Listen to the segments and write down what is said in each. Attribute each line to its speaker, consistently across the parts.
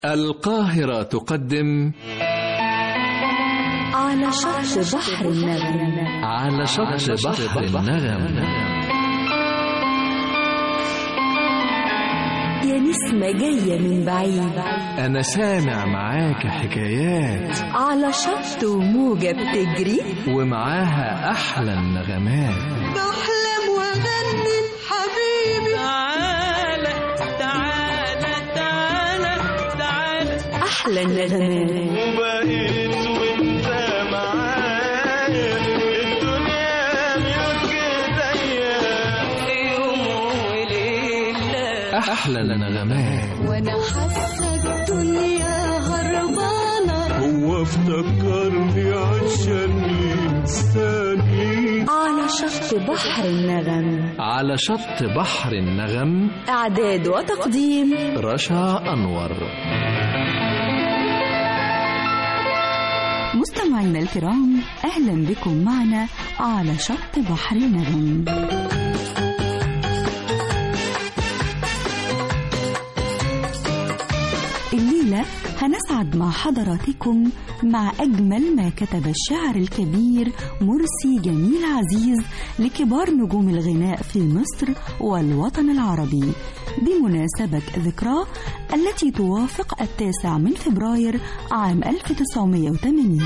Speaker 1: القاهرة تقدم
Speaker 2: على شط بحر النغم
Speaker 1: على شط بحر النغم
Speaker 2: يا نسمة جاية من بعيد
Speaker 1: أنا سامع معاك حكايات
Speaker 2: على شط وموجة بتجري
Speaker 1: ومعاها أحلى النغمات
Speaker 3: بحلم واغني حبيبي
Speaker 4: تعالى تعالى تعالى تعالى
Speaker 2: أحلى النغمات
Speaker 3: وبقيت وانت معايا الدنيا ملك ايديا
Speaker 4: يوم وليلة
Speaker 1: أحلى النغمات
Speaker 3: وانا حاسه الدنيا هربانه هو افتكرني عشان ينساني
Speaker 2: على شط بحر النغم
Speaker 1: على شط بحر النغم
Speaker 2: إعداد وتقديم
Speaker 1: رشا أنور
Speaker 2: مستمعينا الكرام أهلا بكم معنا على شط بحر النغم الليلة هنسعد مع حضراتكم مع أجمل ما كتب الشاعر الكبير مرسي جميل عزيز لكبار نجوم الغناء في مصر والوطن العربي بمناسبة ذكراه التي توافق التاسع من فبراير عام 1980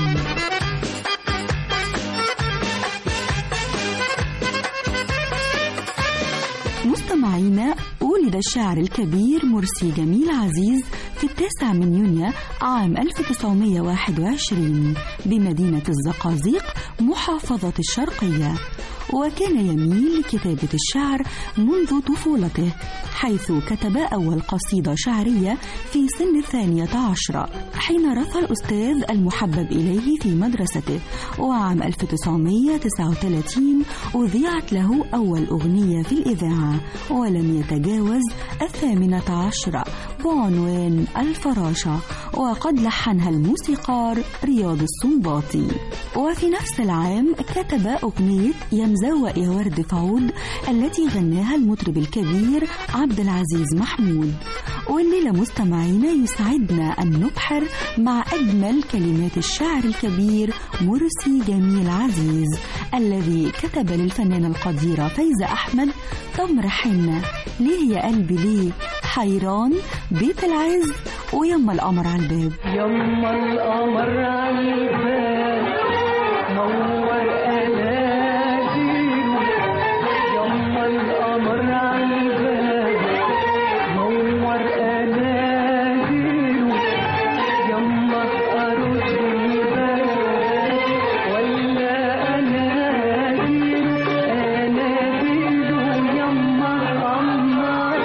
Speaker 2: مستمعينا ولد الشاعر الكبير مرسي جميل عزيز في التاسع من يونيو عام 1921 بمدينة الزقازيق محافظة الشرقية وكان يميل لكتابة الشعر منذ طفولته حيث كتب أول قصيدة شعرية في سن الثانية عشرة حين رثى الأستاذ المحبب إليه في مدرسته وعام 1939 أذيعت له أول أغنية في الإذاعة ولم يتجاوز الثامنة عشرة بعنوان الفراشة وقد لحنها الموسيقار رياض السنباطي وفي نفس العام كتب أغنية يمزوق يا ورد فعود التي غناها المطرب الكبير عبد العزيز محمود والليلة مستمعينا يسعدنا أن نبحر مع أجمل كلمات الشاعر الكبير مرسي جميل عزيز الذي كتب للفنانة القديرة فايزة أحمد تمر حنة ليه يا قلبي ليه حيران بيت العز ويما القمر على الباب
Speaker 4: يما القمر على الباب نور أناديله يما القمر على الباب نور أناديله يما أرد الباب ولا أناديله أناديله يما القمر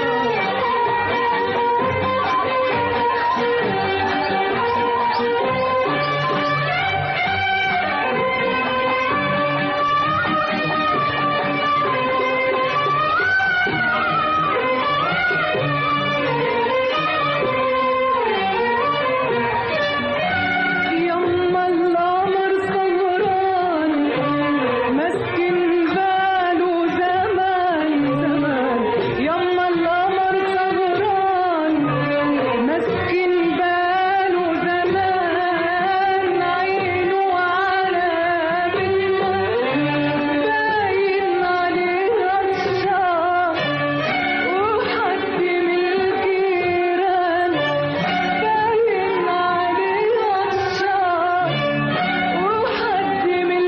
Speaker 4: يما القمر سهران مسكن باله زمان زمان يما القمر سهران مسكن باله زمان عينه على بالماء باين عليها الشعر وحد من الجيران باين عليها الشعر وحد من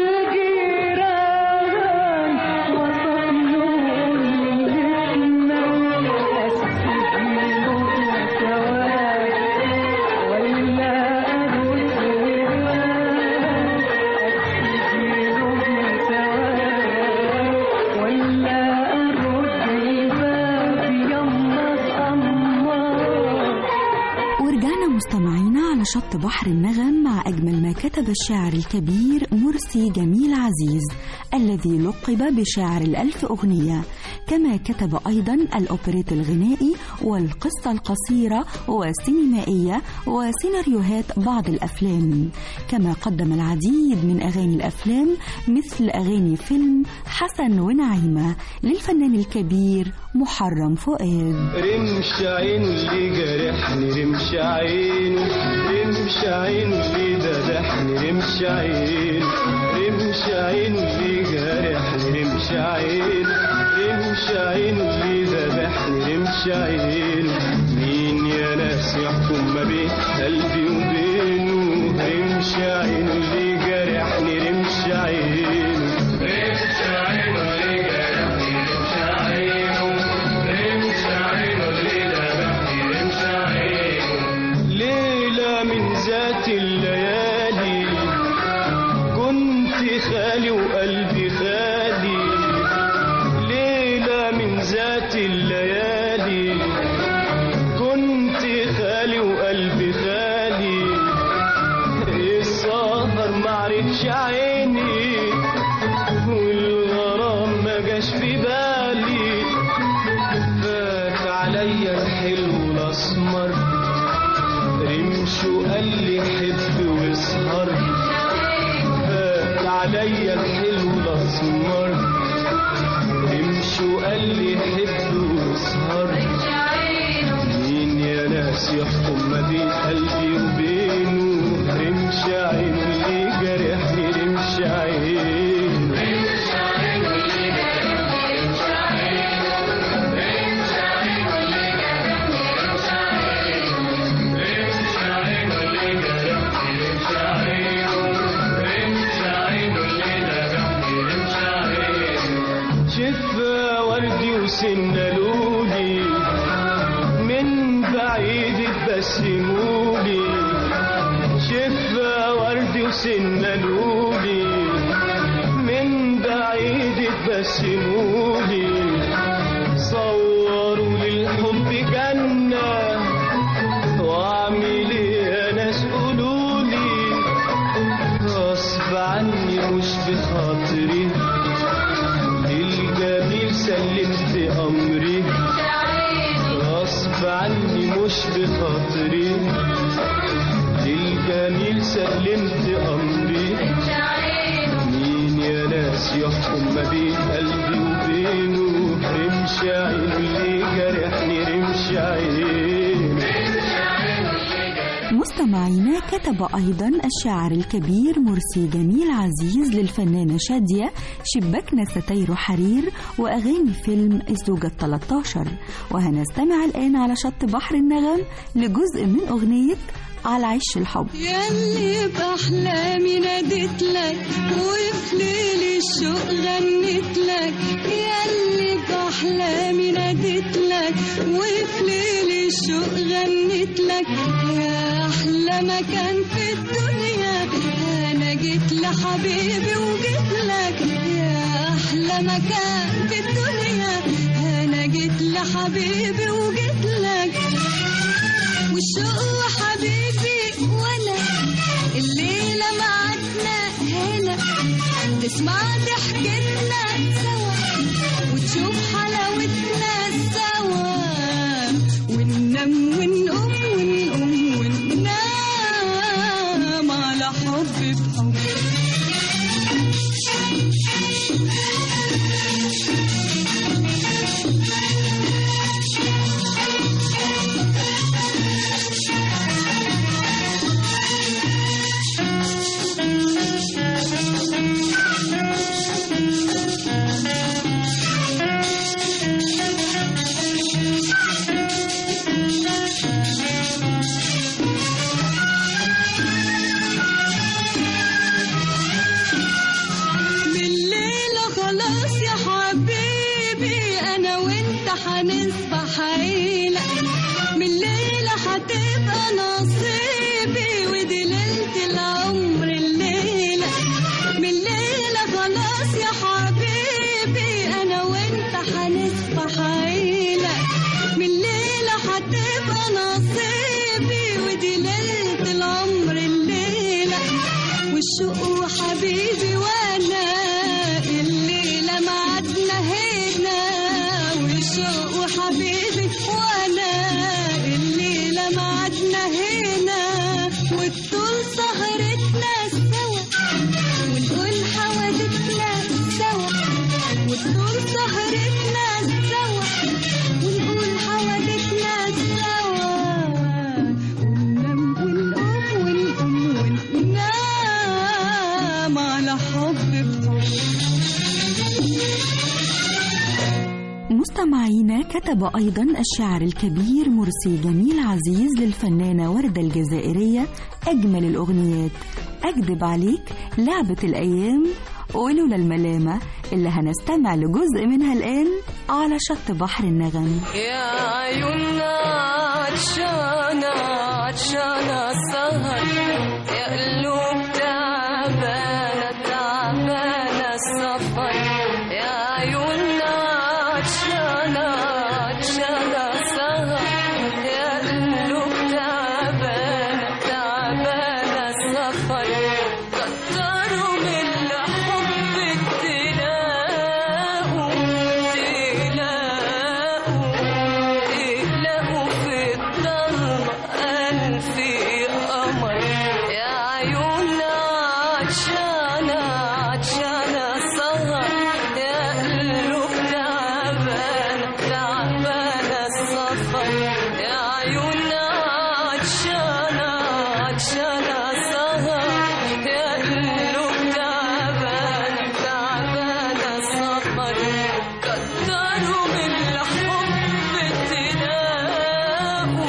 Speaker 4: الجيران وصفنا ليلتنا أسجله سواد ولا أرد أسجله سواد ولا أرد الباب يما القمر
Speaker 2: ورجعنا مستمعينا على شط بحر النغم مع أجمل ما كتب الشاعر الكبير مرسي جميل عزيز الذي لقب بشاعر الألف أغنية كما كتب أيضا الأوبريت الغنائي والقصة القصيرة والسينمائية وسيناريوهات بعض الأفلام كما قدم العديد من أغاني الأفلام مثل أغاني فيلم حسن ونعيمة للفنان الكبير محرم فؤاد
Speaker 3: رمش عين اللي جرحني رمش عينه رمش عينه اللي ذبحني رمش عينه رمش عينه اللي جرحني رمش عينه رمش عينه اللي ذبحني رمش عينه مين يا ناس يحكم ما بين قلبي وبينه رمش عينه اللي جرحني رمش عينه رمش عينه اللي جرحني رمش عينه رمش عينه اللي ذبحني رمش عينه ليلة من ذات الليالي كنت خالي وقلبي خالي ليلة من ذات الليالي كنت خالي وقلبي خالي السهر معرفش عيني والغرام ما جاش في بالي فات عليا الحلو الاسمر رمش وقال لي حب واسهر فات عليا الحلو الاسمر رمش وقال لي حب واسهر مين يا ناس يحكم ما بين قلبي وبينه رمش عينه اللي جرحني رمش عينه شفا وردي وسنالولي من بعيد تبسمولي شفا وردي وسنالولي من بعيد تبسمولي صوروا للحب جنة واعمل ايه يا ناس قولولي غصب عني مش بخاطري للجميل سلمت أمري غصب عني مش بخاطري للجميل سلمت أمري مين يا ناس يحكم ما بين قلبي وبينه رمش عينه اللي جرحني رمش عينه
Speaker 2: مستمعينا كتب أيضا الشاعر الكبير مرسي جميل عزيز للفنانة شادية شباكنا ستير حرير وأغاني فيلم الزوجة 13 وهنستمع الآن على شط بحر النغم لجزء من أغنية على عش الحب
Speaker 5: ياللي بأحلامي ناديت لك وفي ليل الشوق غنيت لك ياللي بأحلامي ناديت لك وفي ليل الشوق غنيت لك يا أحلى مكان في الدنيا أنا جيت لحبيبي وجيت لك يا أحلى مكان في الدنيا أنا جيت لحبيبي وجيت لك والشوق حبيبي وانا الليلة معدنا هنا تسمع ضحكتنا سوا وتشوف حلاوتنا سوا وننام ونقوم ونقوم وننام على حب بحب بالليلة خلاص يا حبيبي أنا وأنت هنصبح عيلة من الليلة هتبقى نصيبي ودي ليلة العمر الليلة من الليلة خلاص يا حبيبي أنا وأنت هنصبح عيلة من الليلة هتبقى نصيبي ودي ليلة العمر الليلة والشوق حبيبي وانا الليلة معدنا هنا والشوق حبيبي وانا الليلة معدنا هنا والطول سهرتنا سوا ونقول حوادثنا سوا والطول سهرتنا سوا ونقول حوادثنا سوا
Speaker 2: كتب أيضا الشاعر الكبير مرسي جميل عزيز للفنانة وردة الجزائرية أجمل الأغنيات أكذب عليك لعبة الأيام ولولا الملامة اللي هنستمع لجزء منها الآن على شط بحر النغم
Speaker 5: يا عيوننا عطشانة عطشانة سهر يا قلوب تعبانة تعبانة السفر يا عيوننا عطشانة عطشانة سهر يا قلوب تعبانة تعبانة السفر كتروا من الحب تلاقوا تلاقوا تلاقوا في الضلمة ألف قمر يا عيوننا عطشانة عطشانة سهر يا قلوب تعبانة تعبانة السفر يا عيوننا عطشانة عطشانة سهر يا قلوب تعبانة تعبانة السفر كتروا من الحب تلاقوا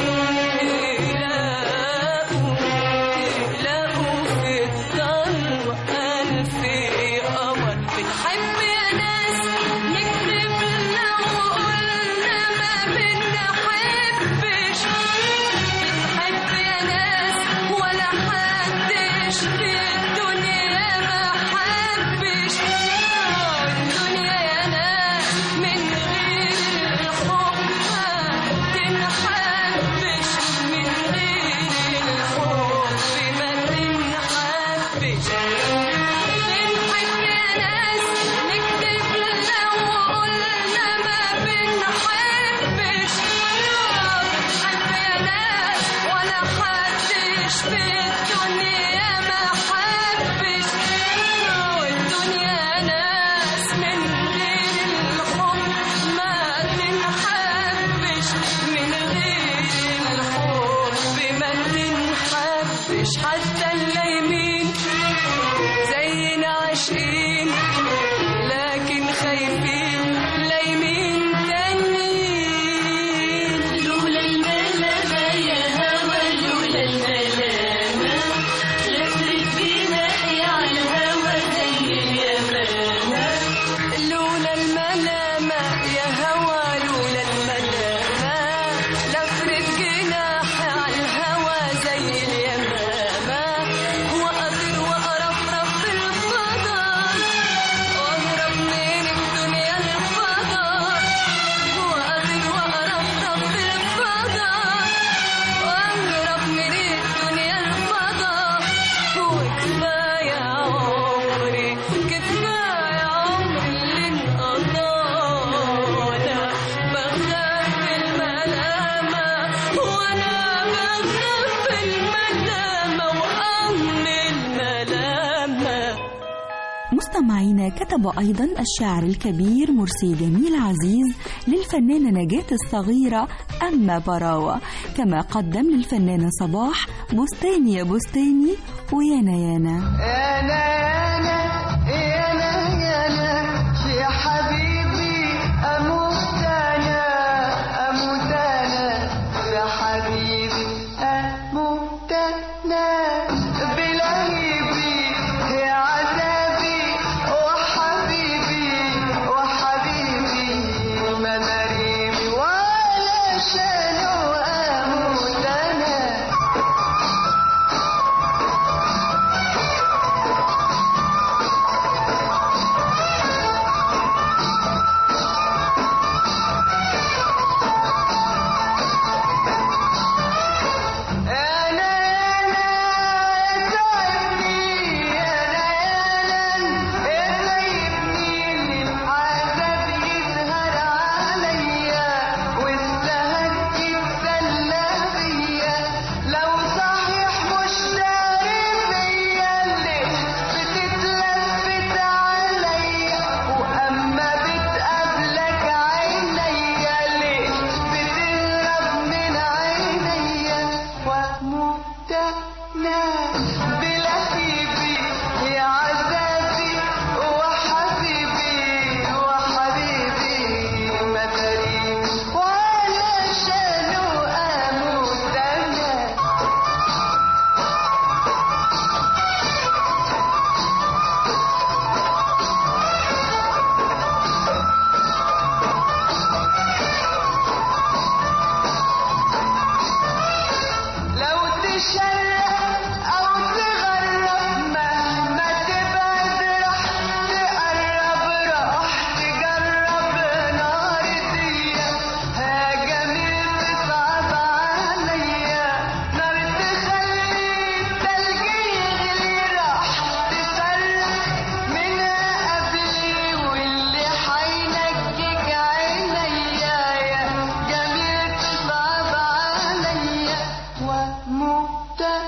Speaker 5: تلاقوا تلاقوا في الضلمة ألف قمر بتحب يا ناس نكذب لو قلنا ما بنحبش بتحب يا ناس ولا حدش في الدنيا ما حبش الدنيا يا ناس من غير الحب ما تنحبش من غير الحب ما تنحبش بنحب يا ناس نكذب لو قلنا ما بنحبش بنحب يا ناس ولا حدش في الدنيا ما حبش والدنيا ناس من غير الحب ما تنحبش من غير الحب ما تنحبش حتى اللايمين زينا عاشقين لكن خايفين لايمين تانيين لولا الملامة يا هوى لولا الملامة لفت بينا على الهوى زي اليمامة لولا الملامة يا هوى لولا الملامة لفرت جناحي على الهوى زي اليمامة وأطير وأرفرف في الفضاء وأهرب من الدنيا الفضاء وأطير وأرفرف في الفضاء وأهرب من الدنيا الفضاء وكفاية عمري كفاية عمري اللي انقضانا بخاف الملامة وأنا بخاف الملامة وأم الملامة
Speaker 2: مستمعينا كتب أيضا الشاعر الكبير مرسي جميل عزيز للفنانة نجاة الصغيرة أما براوة كما قدم للفنانة صباح بستاني يا بستاني ويانا يانا
Speaker 3: انا انا انا انا يا حبيبي اموت انا اموت انا يا حبيبي اموت انا بلهيبي يا عذابي وحبيبي وحبيبي ما مريمي ولا شنو اموت انا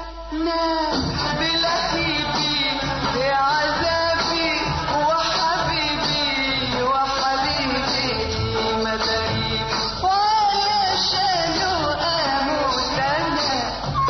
Speaker 3: ناس بلهيبي يا عذابي وحبيبي وحبيبي مداريبي وعلشان أموت أنا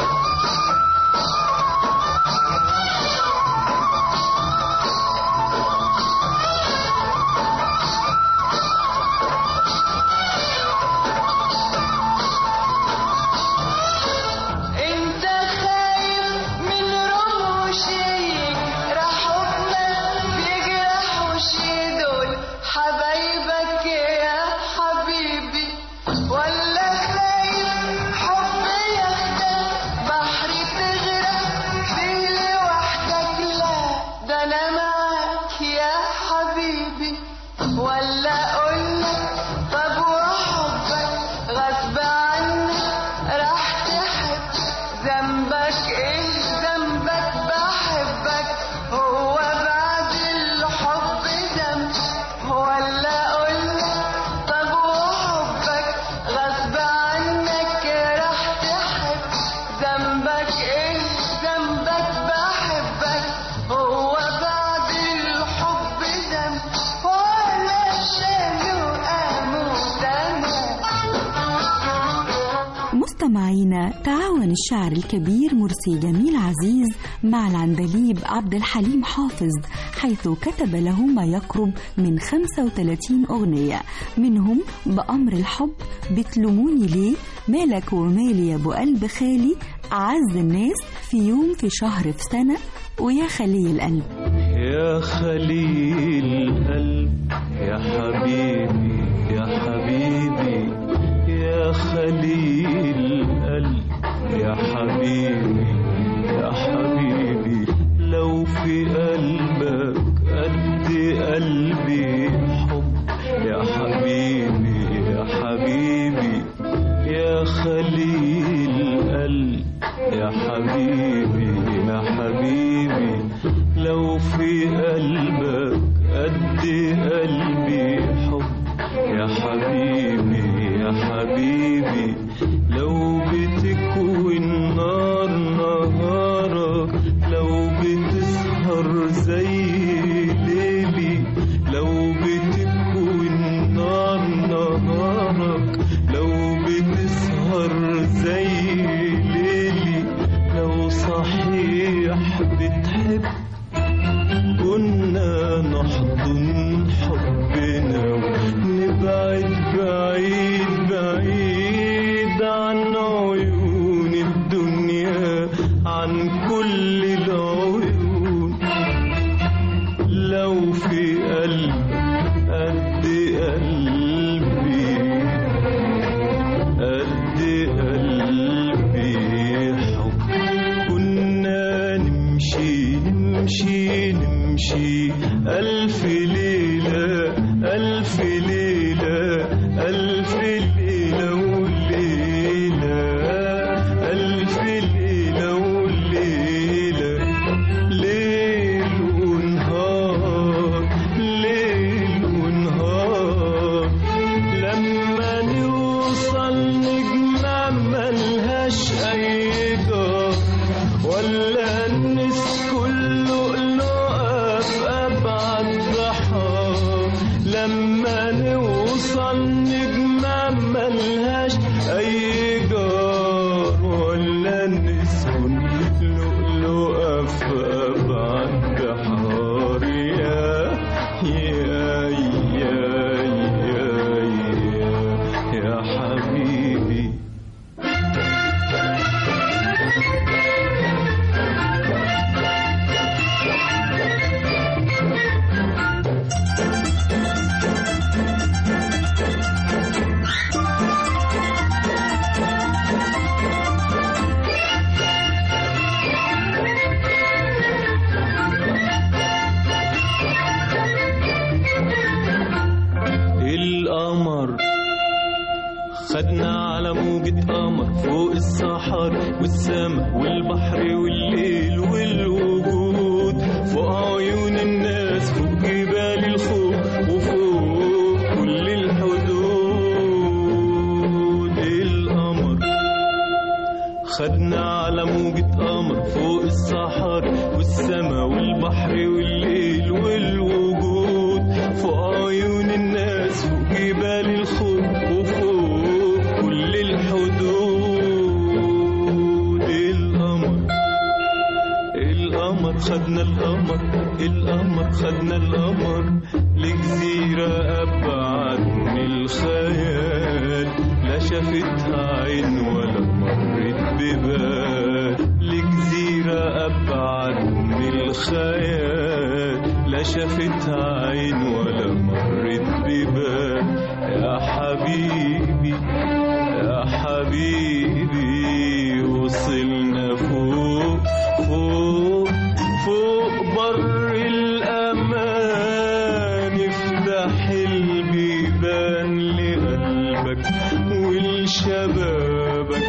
Speaker 3: انت خايف من رموشي رحمنا بيجرحوشي دول حبايبك يا حبيبي ولا خايف حب ياخدك بحر تغرق فيه لوحدك لا ده انا معاك يا حبيبي ولا اقولك طب وحبك غصب عنك راح تحب ذنبك ايه ذنبك بحبك هو بعد الحب ذنب ولا اقولك طب وحبك غصب عنك راح تحب ذنبك ايه ذنبك بحبك هو بعد الحب ذنب ولا شانو اموت انا
Speaker 2: مستمعينا تعاون الشاعر الكبير مرسي جميل عزيز مع العندليب عبد الحليم حافظ حيث كتب له ما يقرب من 35 أغنية منهم بأمر الحب بتلوموني ليه مالك ومالي يا أبو قلب خالي أعز الناس في يوم في شهر في سنة ويا خلي القلب
Speaker 6: يا خليل قلب يا حبيبي يا حبيبي يا خليل قلب يا حبيبي يا حبيبي لو في قلبك قد قلبي حب يا حبيبي يا حبيبي يا خليل قلب يا حبيبي يا حبيبي لو في قلبك قد قلبي حب يا حبيبي يا حبيبي لو بتكوي النار نهارك لو بتسهر زي ليلي لو بتكوي النار نهارك لو بتسهر زي ليلي لو صحيح بتحب كنا نحضن حبنا ونبعد بعيد بعيد عن عيون الدنيا عن كل العيون لو في قلب قد قلبي قد قلبي حب كنا نمشي نمشي نمشي ألف ليلة ألف ليلة ألف ليلة وليلة ألف ليلة وليلة ليل ونهار ليل ونهار لما نوصل نجمة ملهاش أي جار ولا الناس كله لقى في أبعد بحار لما نوصل نجمة ملهاش أي جار ولا الناس كله لقى في أبعد بحار يا يا يا يا يا يا حبيبي القمر خدنا على موجة قمر فوق الصحر والسما والبحر والليل والوجود فوق عيون الناس فوق جبال الخوف وفوق كل الحدود القمر خدنا على موجة قمر القمر فوق الصحاري والسما والبحر والليل والوجود فوق عيون الناس فوق جبال الخوف وفوق كل الحدود القمر القمر خدنا القمر القمر خدنا القمر لجزيرة أبعد من الخيال لا شافتها عين ولا مرت ببال لجزيرة أبعد من الخيال لا شافتها عين ولا مرت ببال يا حبيبي يا حبيبي وصلنا فوق فوق فوق بر الأمان افتح البيبان لقلبك ولشبابك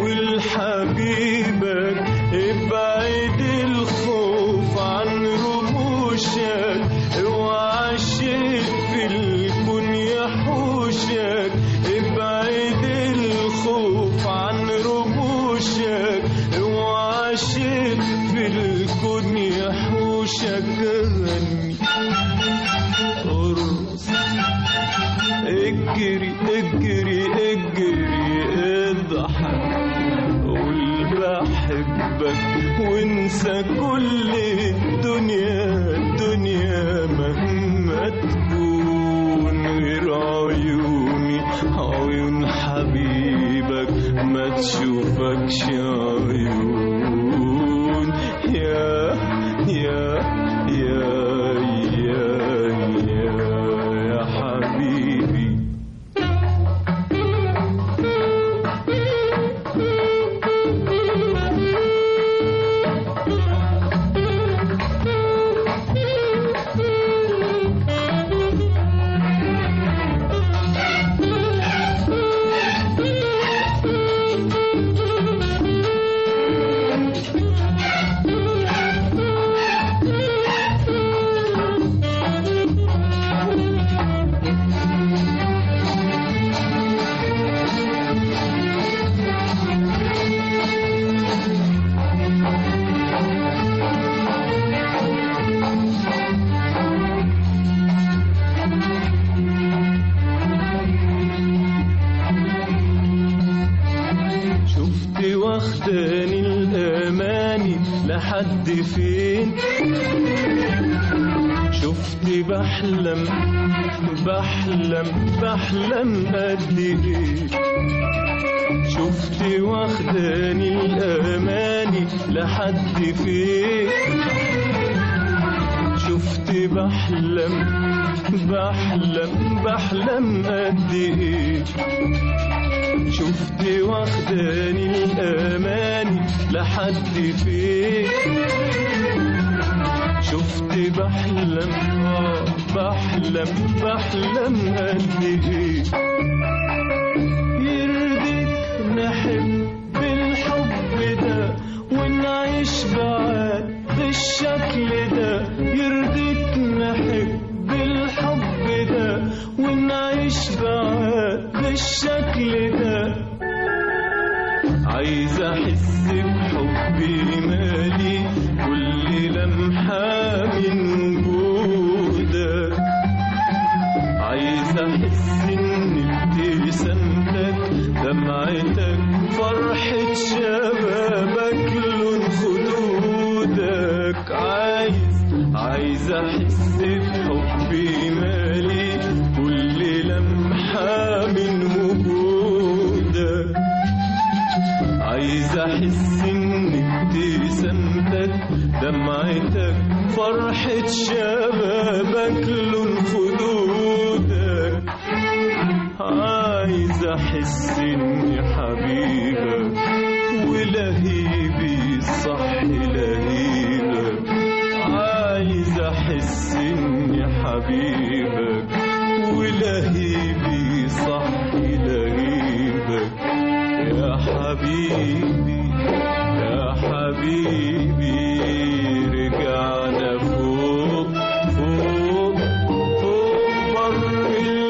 Speaker 6: ولحبيبك ابعد الخوف عن رموشك اوعى الشيء في الكون يحوشك ابعد الخوف عن رموشك اوعى شيء في الكون يحوشك غني ارقص اجري اجري اجري اضحك قول بحبك وانسى كل الدنيا الدنيا مهما تكون غير عيوني عيون حبيبك ما تشوفكش عيون يا يا يا يا يا يا حبيبي شفت واخداني الاماني لحد فين شفت بحلم بحلم بحلم قد ايه شفت واخداني الاماني لحد فين شفت بحلم بحلم بحلم قد ايه شفت واخداني الاماني لحد فين شفت بحلم آه بحلم بحلم قد ايه يرضيك نحب بالحب ده ونعيش بعاد بالشكل ده يرضيك نحب بالحب ده ونعيش بعاد بالشكل ده عايز احس بحبي مالي كل لمحة من وجودك عايز احس ان ابتسامتك دمعتك فرحة شبابك لون خدودك عايز عايز احس بحبي مالي كل لمحة من وجودك عايز احس ان ابتسامتك دمعتك فرحة شبابك لون خدودك عايز احس اني حبيبك ولهيبي صح لهيبك عايز احس اني حبيبك ولهيبي صح لهيبك يا حبيبي يا حبيبي رجعنا فوق فوق فوق بر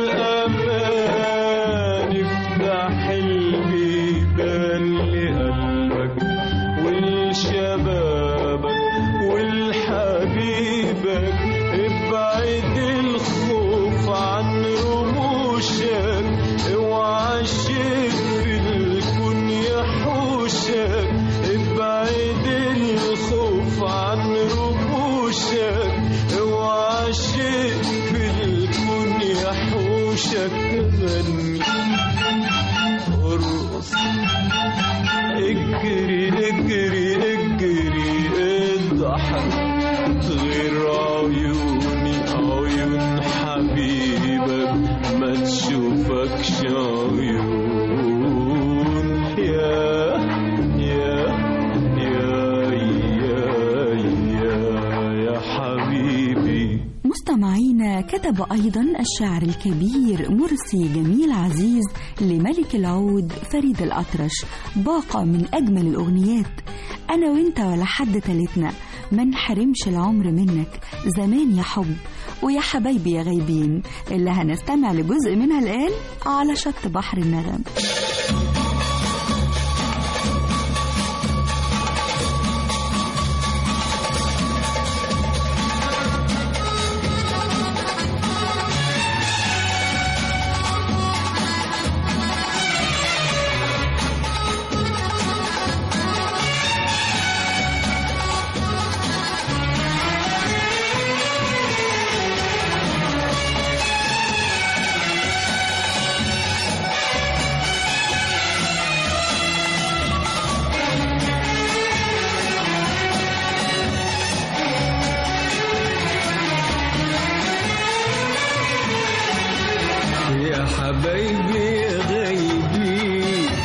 Speaker 6: الأمان افتح البيبان لقلبك والشباب بحر غير عيوني عيون حبيبك ما تشوفكش عيون يا يا يا يا يا يا حبيبي
Speaker 2: مستمعينا كتب أيضا الشاعر الكبير مرسي جميل عزيز لملك العود فريد الأطرش باقة من أجمل الأغنيات أنا وإنت ولا حد تالتنا ما نحرمش العمر منك زمان يا حب ويا حبايبي يا غايبين اللي هنستمع لجزء منها الآن على شط بحر النغم
Speaker 6: يا حبايبي يا غايبي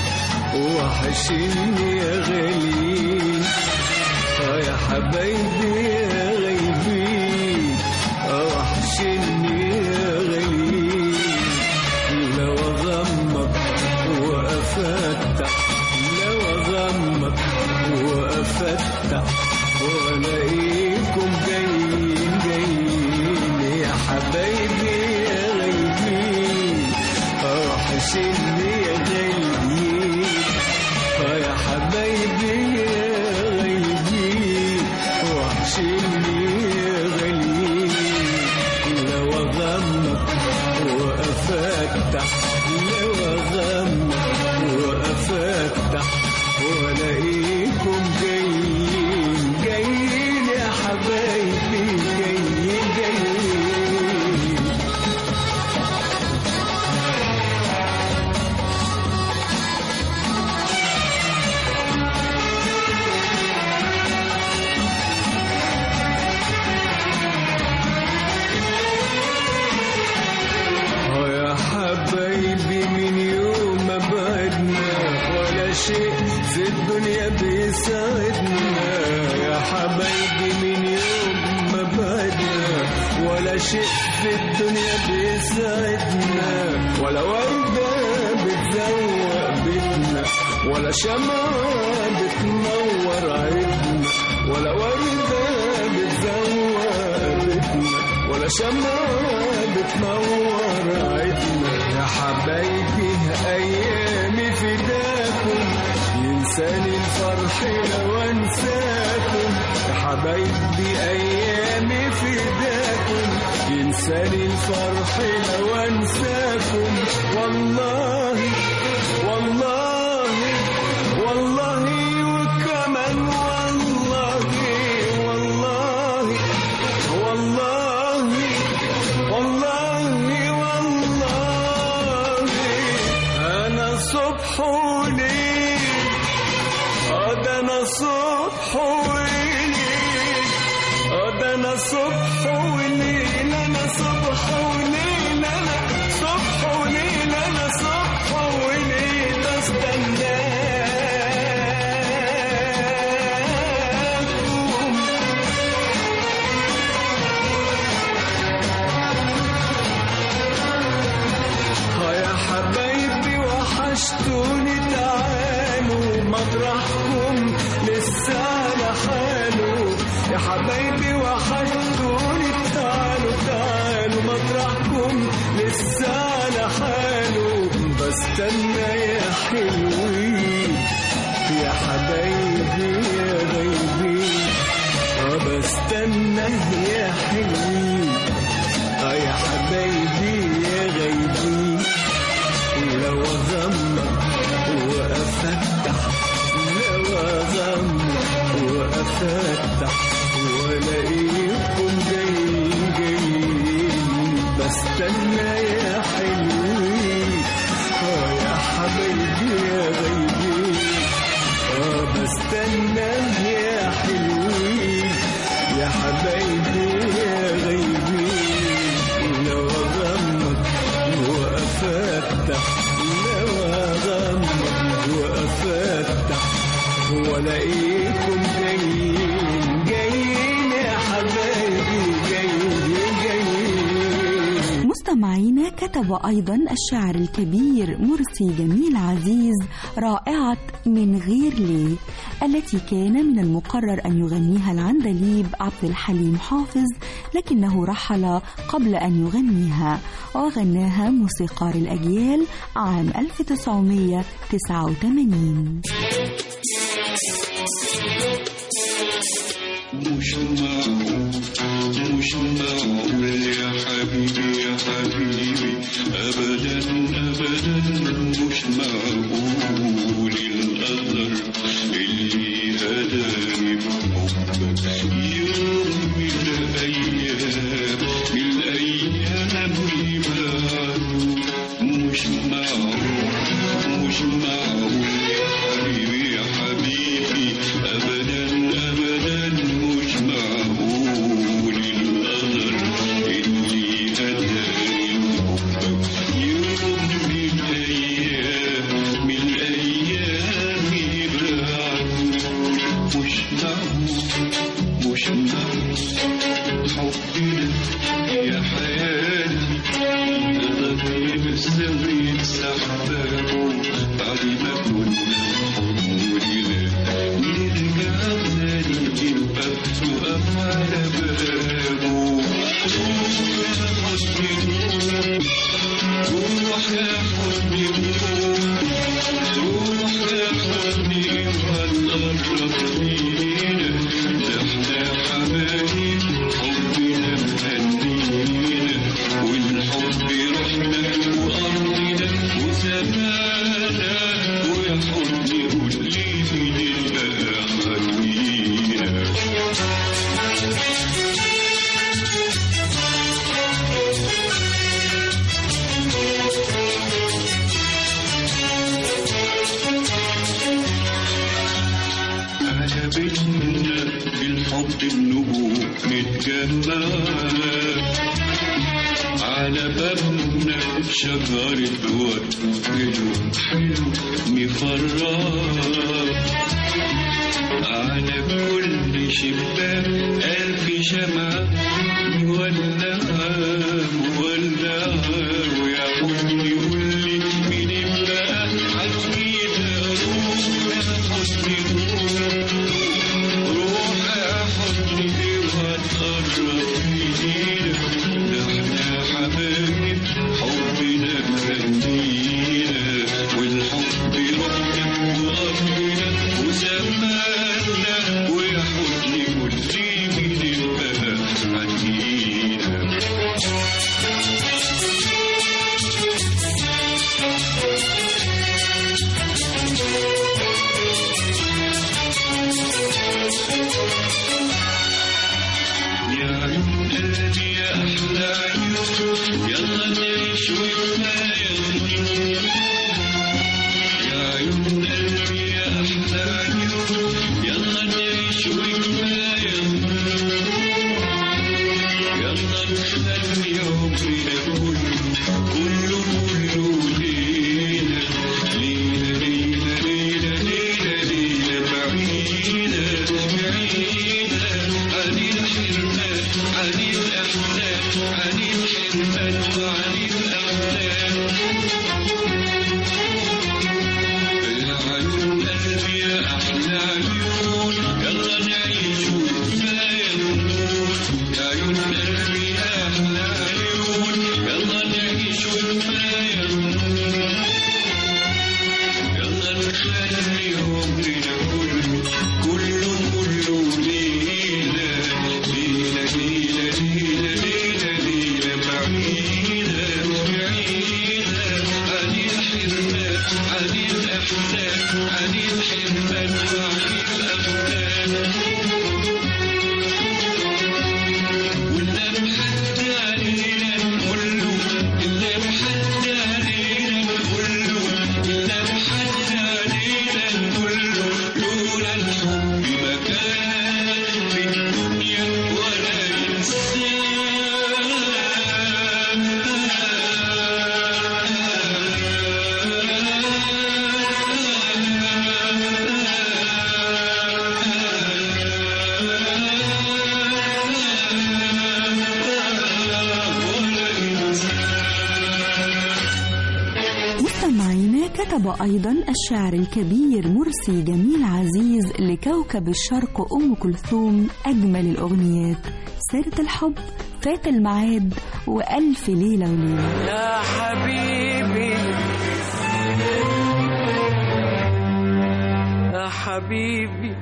Speaker 6: وحشني يا غالي اه يا حبايبي يا غايبي اه وحشني يا غالي لو اغمض وافتح لو اغمض وافتح والاقيكم جايين جايين يا حبايبي يا غايبين اه وحشني يا غايبين اه يا حبايبي يا غايبين وحشني يا غاليين لو اغمض وافتح لو اغمض وافتح والاقيكم جايين جايين يا حبايبي جايين جايين اه يا حبايبي من يوم ما بعدنا ولا شيء في الدنيا بيساعدنا يا حبايبي من يوم ما بعدنا ولا شيء في الدنيا بيساعدنا ولا وردة بتزوق بيتنا ولا شمعة بتنور عيدنا ولا وردة بتزوق بيتنا ولا شمعة بتنور عيدنا يا حبايبي أيامي فداكم ينساني الفرح لو انساكم يا حبايبي أيامي فداكم ينساني الفرح لو انساكم والله والله والله وكمان والله والله والله والله والله أنا صبح وليل آه ده أنا صبح وليل آه ده أنا صبح وليل أنا صبح وليل أنا صبح وليل أنا صبح وليل استناكم ها يا حبايبي وحشتوني تعالوا مطرحكم لسه على حاله يا حبايبي وحشتوني تعالوا تعالوا مطرحكم لسه على حاله بستنى يا حلوين يا حبايبي يا غايبين اه بستنى يا حلوين اه يا حبايبي يا غايبين لو اغمض وافتح لو اغمض وافتح والاقيكم جايين جايين بستنى يا حلوين اه يا حبايبي يا غايبين اه بستنى يا حلوين
Speaker 2: وكتب أيضا الشاعر الكبير مرسي جميل عزيز رائعة من غير ليه التي كان من المقرر أن يغنيها العندليب عبد الحليم حافظ لكنه رحل قبل أن يغنيها وغناها موسيقار الأجيال عام 1989
Speaker 7: مش معقول مش معقول يا حبيبي يا حبيبي أبدا أبدا مش معقول القدر اللي هداني بحبك يوم من الأيام من الأيام يبعدوا مش معقول مش معقول يا حبيبي يا حبيبي أبدا أبدا مش معقول القدر اللي هداني بحبك يوم من الأيام من الأيام يبعدوا مش معقول مش معقول حبنا يا حياتي غير السر سحبه بعد ما كنا حضوري نرجع تاني نبقى نقف على بابه روح يا حضني روح يا حضني وهنقرب لينا احنا حبايب حبنا مهنينا والحب رحنا وأرضنا وسمانا ويا حضني قول لي مين بقى خلينا عجبتنا بالحب النجوم متجمعة على بابنا شجرة ورد حلو حلو مفرح على كل شباك ألف شمعة مولعة مولعة ويا حضني قول لي مين بقى حكينا روح يا حضني روح يا حضني وهتقرب لينا ده احنا حبايب حبنا مهدينا والحب رحنا وأرضنا وزماننا ويا حضني قول لي مين بقى حكينا يا عيون قلبي يا أحلى عيون يلا نعيش وكفاية غنيون يا عيون قلبي يا أحلى عيون يلا نعيش وكفاية غنيون يلا نخلي عمرنا كله كله كله لينا لينا لينا لينا لينا لينا بعيدة بعيدة عن الحرمان عن الأحلام عن الحرمان وعن الأحلام العيون قلبي يا أحلى عيون يلا نعيش وكفاية نموت يا عيون قلبي يا أحلى عيون يلا نعيش وكفاية نموت يلا نخلي عمرنا كله كله كله لينا
Speaker 2: كتب أيضا الشاعر الكبير مرسي جميل عزيز لكوكب الشرق أم كلثوم أجمل الأغنيات سيرة الحب فات الميعاد وألف ليلة وليلة
Speaker 4: يا حبيبي يا حبيبي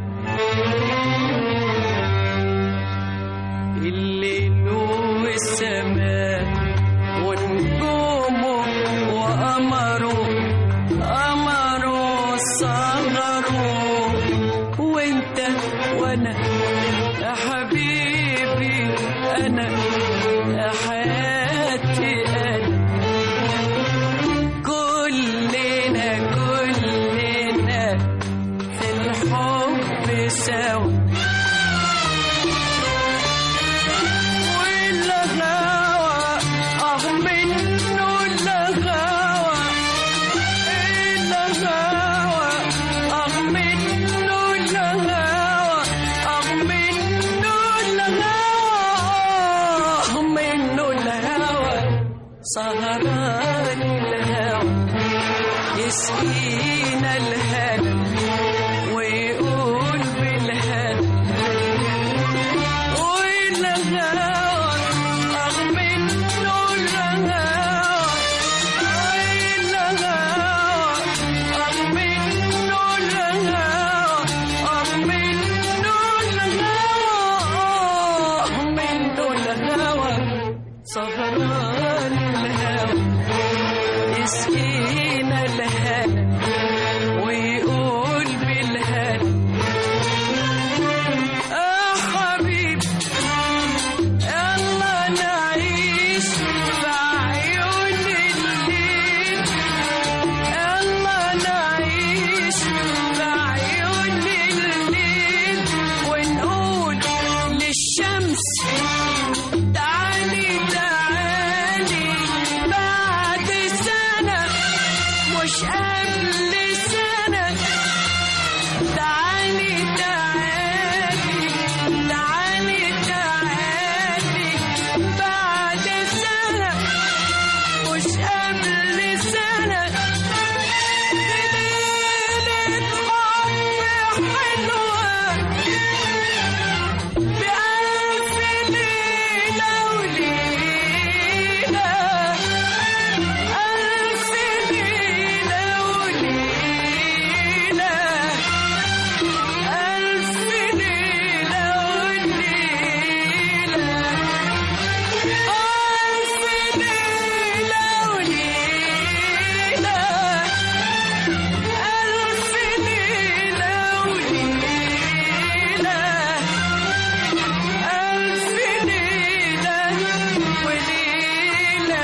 Speaker 4: الليل والسماء ونجومه وقمره قمره صغره وانت وانا يا حبيبي انا يا حياتي انا كلنا كلنا في الحب سوا والغاوى اه منه الغاوى الغاوى اه منه الغاوى اه منه الغاوى اه منه الهوى سهران الهوى يسقينا الهنا ويقول بالهنا والهوى أغ منه الهوى الهوى أغ منه الهوى أغ منه الهوى أغ منه الهوى سهران الهوى يسقينا الهنا ويقول بالهنا يا حبيبي يلا نعيش في عيون الليل يلا نعيش في عيون الليل ونقول للشمس تعالي تعالي بعد سنة مش قبل سنة تعالي تعالي تعالي تعالي بعد سنة مش قبل سنة ليلة حب حلوة بألف ليلة وليلة ألف ليلة وليلة ألف ليلة وليلة ألف ليلة وليلة ألف ليلة وليلة ألف ليلة وليلة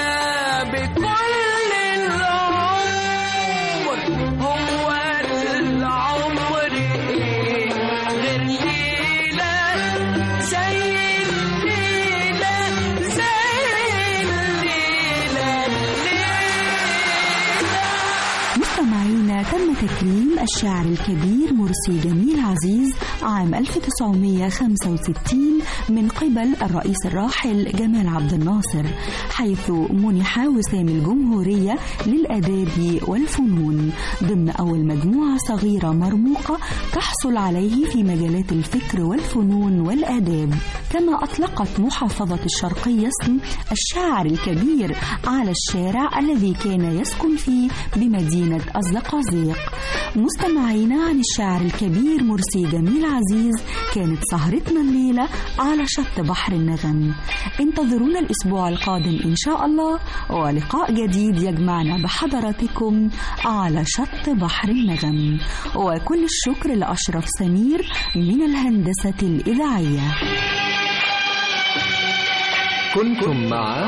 Speaker 4: بكل العمر هو العمر إيه غير ليلة زي الليلة زي الليلة
Speaker 2: مستمعينا تم تكريم الشاعر الكبير مرسي جميل عزيز عام 1965 من قبل الرئيس الراحل جمال عبد الناصر حيث منح وسام الجمهورية للآداب والفنون ضمن أول مجموعة صغيرة مرموقة تحصل عليه في مجالات الفكر والفنون والآداب كما أطلقت محافظة الشرقية اسم الشاعر الكبير على الشارع الذي كان يسكن فيه بمدينة الزقازيق مستمعينا عن الشاعر الكبير مرسي جميل عزيز كانت سهرتنا الليلة على شط بحر النغم انتظرونا الأسبوع القادم إن شاء الله ولقاء جديد يجمعنا بحضراتكم على شط بحر النغم وكل الشكر لأشرف سمير من الهندسة الإذاعية
Speaker 1: كنتم مع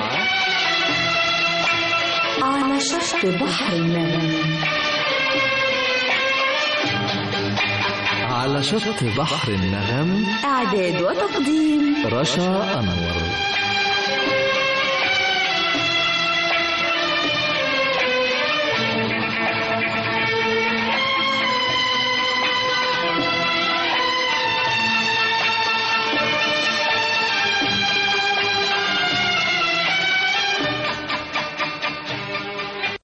Speaker 2: على شط بحر النغم
Speaker 1: على شط بحر النغم
Speaker 2: إعداد وتقديم
Speaker 1: رشا أنور